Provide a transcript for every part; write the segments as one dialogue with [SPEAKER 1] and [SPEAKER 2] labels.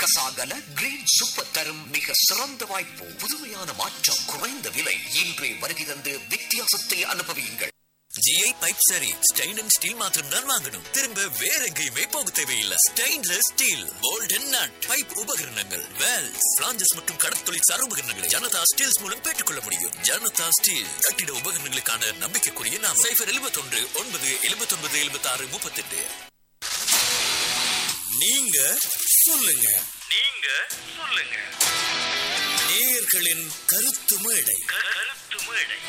[SPEAKER 1] Kasagala green super தரும் மிக சிறந்த வாய்ப்பு புதுமையான மாற்றம் குறைந்த விலை இன்றே வருகை தந்து வித்தியாசத்தை அனுபவியுங்கள்
[SPEAKER 2] ஜிஐ பைப் சரி ஸ்டெயின் அண்ட் ஸ்டீல் மாத்திரம் தான் வாங்கணும் திரும்ப வேற எங்கேயுமே போக தேவையில்லை stainless steel bolt and nut pipe உபகரணங்கள் வேல்ஸ் பிளாஞ்சஸ் மற்றும் கடற்தொழிற்சார் உபகரணங்களை ஜனதா ஸ்டீல்ஸ் மூலம் பெற்றுக்கொள்ள முடியும் ஜனதா ஸ்டீல் கட்டிட உபகரணங்களுக்கான நம்பிக்கைக்குரிய நாம் சைபர் எழுபத்தொன்று ஒன்பது எழுபத்தொன்பது எழுபத்தி ஆறு முப்பத்தெட்டு நீங்க சொல்லுங்க நீங்க சொல்லுங்க நேயர்களின் கருத்து மேடை கருத்து மேடை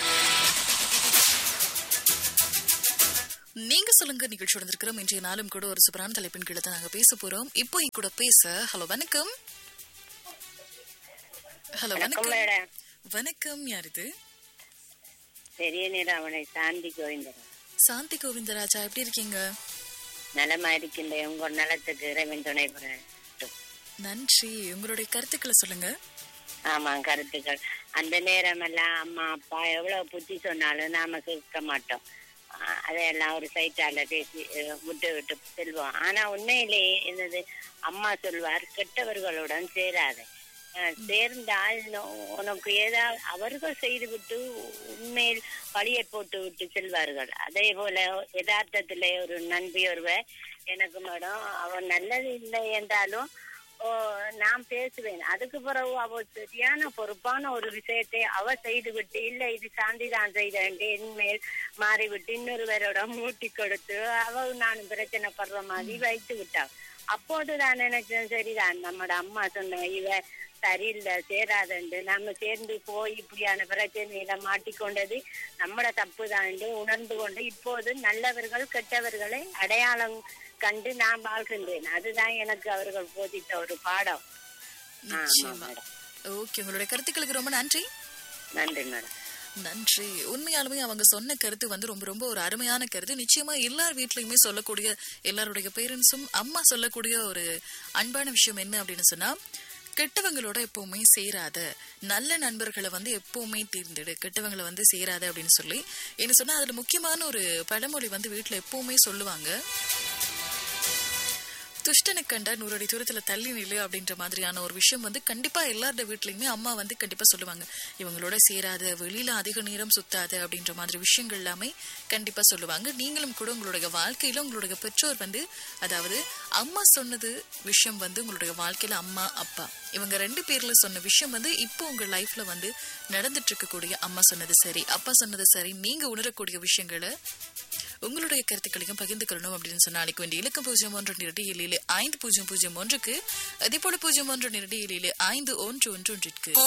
[SPEAKER 3] நீங்க சொல்லுங்க நிகழ்ச்சி இருக்கிறோம் இன்றைய நாளும் கூட ஒரு சூப்பரான தலைப்பின் கீழே தான் நாங்க பேச போறோம் இப்போ என் கூட பேச ஹலோ வணக்கம் ஹலோ
[SPEAKER 4] வணக்கம்
[SPEAKER 3] வணக்கம்
[SPEAKER 4] மேடம்
[SPEAKER 3] வணக்கம் யார் இது
[SPEAKER 4] பெரிய நிறாவணை சாந்தி கோவிந்தரன்
[SPEAKER 3] சாந்தி கோவிந்தராஜா எப்படி இருக்கீங்க
[SPEAKER 4] நலமா இருக்கின்ற உங்க நலத்துக்கு இறைவன் துணை புரியட்டும்.
[SPEAKER 3] நன்றி உங்களுடைய கருத்துக்களை சொல்லுங்க
[SPEAKER 4] ஆமா கருத்துக்கள் அந்த நேரம் எல்லாம் அம்மா அப்பா எவ்வளவு புத்தி சொன்னாலும் நாம கேட்க மாட்டோம் ஆஹ் அதையெல்லாம் ஒரு சைட்டால பேசி அஹ், விட்டு விட்டு செல்வோம் ஆனா உண்மையிலேயே என்னது அம்மா சொல்வார் கெட்டவர்களுடன் சேராத அஹ், சேர்ந்தால் நோ- உனக்கு ஏதாவது அவர்கள் செய்துவிட்டு உண்மையில் பழியை போட்டு விட்டு செல்வார்கள் அதே போல யதார்த்தத்திலே ஒரு நண்பி ஒருவர் எனக்கு மேடம் அவன் நல்லது இல்லை என்றாலும் ஓ, நான் பேசுவேன் அதுக்கு பிறகு அவ சரியான பொறுப்பான ஒரு விஷயத்தை அவ செய்து விட்டு இல்ல இது சாந்தி தான் செய்தேன் என்மேல் மாறிவிட்டு இன்னொருவரோட மூட்டி கொடுத்து அவ நானும் பிரச்சனை படுற மாதிரி வைத்து விட்டாள் அப்போது நான் நினைச்சேன் சரிதான் நம்மட அம்மா சொன்ன இவ சரியில்லை சேராதண்டு நம்ம சேர்ந்து போய் இப்படியான பிரச்சனையில மாட்டிக்கொண்டது நம்மட தப்பு தான் உணர்ந்து கொண்டு இப்போது நல்லவர்கள் கெட்டவர்களை அடையாளம் கண்டு நான் வாழ்கின்றேன் அதுதான் எனக்கு அவர்கள் போதித்த ஒரு பாடம் ஆமா
[SPEAKER 3] நிச்சயமா
[SPEAKER 4] மேடம்
[SPEAKER 3] ஓகே உங்களுடைய கருத்துக்களுக்கு ரொம்ப நன்றி
[SPEAKER 4] நன்றி மேடம்
[SPEAKER 3] நன்றி உண்மையாலுமே அவங்க சொன்ன கருத்து வந்து ரொம்ப ரொம்ப ஒரு அருமையான கருத்து நிச்சயமா எல்லார் வீட்லயுமே சொல்லக்கூடிய எல்லாருடைய பேரண்ட்ஸும் அம்மா சொல்லக்கூடிய ஒரு அன்பான விஷயம் என்ன அப்படின்னு சொன்னா கெட்டவங்களோட எப்பவுமே சேராத நல்ல நண்பர்களை வந்து எப்பவுமே தேர்ந்தெடு கெட்டவங்களை வந்து சேராத அப்படின்னு சொல்லி என்ன சொன்னா அதுல முக்கியமான ஒரு பழமொழி வந்து வீட்ல எப்பவுமே சொல்லுவாங்க துஷ்டனை கண்டா நூறடி தூரத்துல தள்ளி நில்லு அப்படின்ற மாதிரியான ஒரு விஷயம் வந்து கண்டிப்பா எல்லாரோட வீட்லயுமே அம்மா வந்து கண்டிப்பா சொல்லுவாங்க இவங்களோட சேராத வெளியில அதிக நேரம் சுத்தாத அப்படின்ற மாதிரி விஷயங்கள் எல்லாமே கண்டிப்பா சொல்லுவாங்க நீங்களும் கூட உங்களுடைய வாழ்க்கையில உங்களுடைய பெற்றோர் வந்து அதாவது அம்மா சொன்னது விஷயம் வந்து உங்களுடைய வாழ்க்கையில அம்மா அப்பா இவங்க ரெண்டு பேர்ல சொன்ன விஷயம் வந்து இப்போ உங்க லைஃப்ல வந்து நடந்துட்டு இருக்கக்கூடிய அம்மா சொன்னது சரி அப்பா சொன்னது சரி நீங்க உணரக்கூடிய விஷயங்களை உங்களுடைய கருத்துக்களையும் பகிர்ந்து கொள்ளணும் அப்படின்னு சொன்னா அழைக்க வேண்டிய இலக்கம் பூஜ்ஜியம் ஒன்று இரண்டு ஏழு ஏழு ஐந்து பூஜ்ஜியம் பூஜ்ஜியம் ஒன்றுக்கு அதே போல பூஜ்ஜியம் ஒன்று இரண்டு ஏழு ஏழு ஐந்து ஒன்று ஒன்று ஒன்றிற்கு